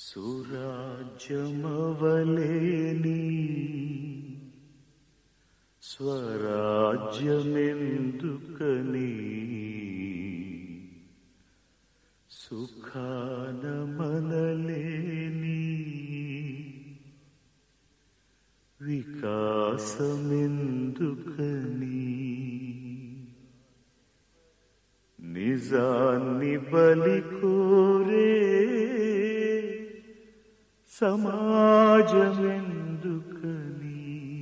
సురాజ్యమవలేని స్వరాజ్యమెందుకని సుఖానమనలేని వికాసమెందుకని నిజాన్ని బలి కోరే సమాజమెందుకని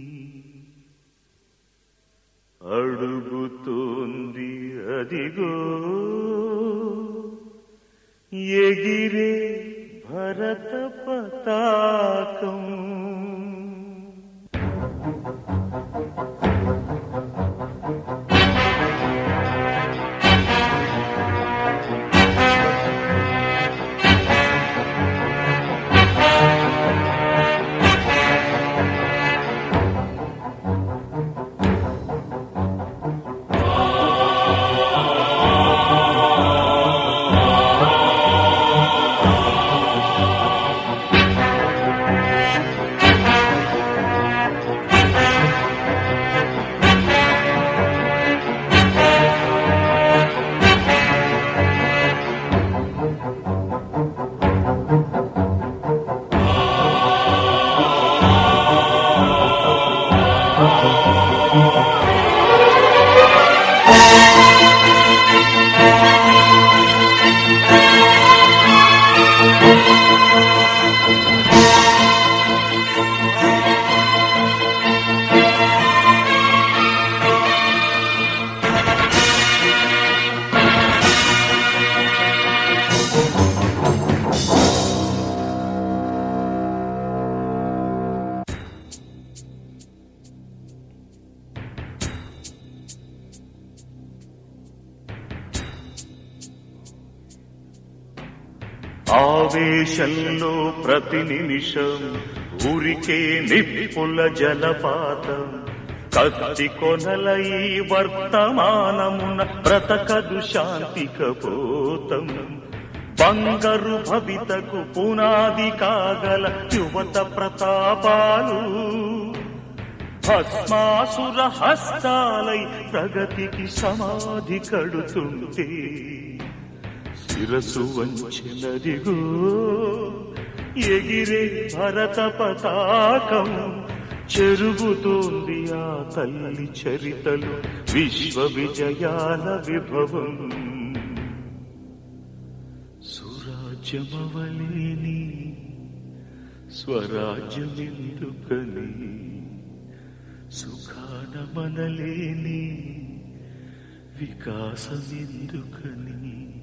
అడుగుతోంది అదిగో ఎగిరే భరత పతాకం ఆవేశంలో ప్రతి నిమిషం ఊరికే నిప్పుల జలపాతం కత్తి కొనల ఈ వర్తమానమున బ్రతకదు శాంతి కపోతం బంగారు భవితకు పునాది కాగల యువత ప్రతాపాలు భస్మాసుర హస్తాలై ప్రగతికి సమాధి కడుతుంటే శిరసు వంచినదిగో ఎగిరే భరత పతాకం చెరుగుతోంది ఆ తల్లి చరితలు విశ్వ విజయాల విభవం సురాజ్యమవలేని స్వరాజ్యమెందుకని సుఖానమనలేని వికాసమెందుకని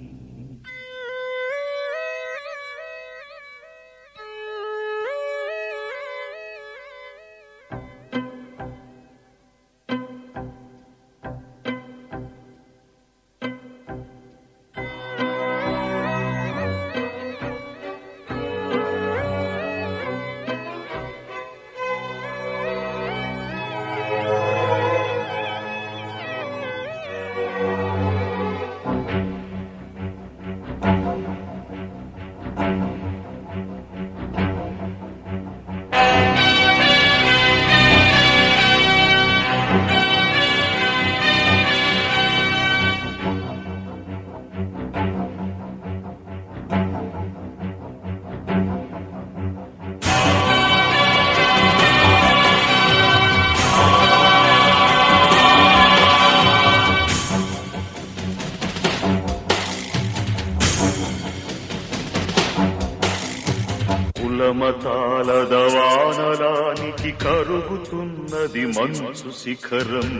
కులమతాల దవానలానికి కరుగుతున్నది మంచు శిఖరం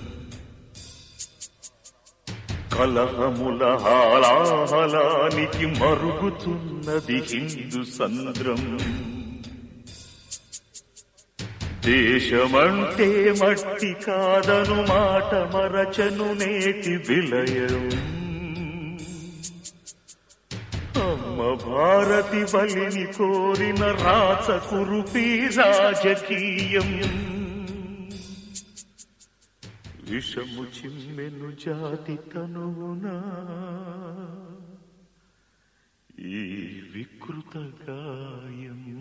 కలహముల హాలాహలానికి మరుగుతున్నది హిందూ సంద్రం దేశమంటే మట్టి కాదను మాట మరచను నేటి విలయం అమ్మ భారతి బలిని కోరిన రాచ కురుపి రాజకీయం విషము చిమ్మెను జాతి తనువునా ఈ వికృత గాయం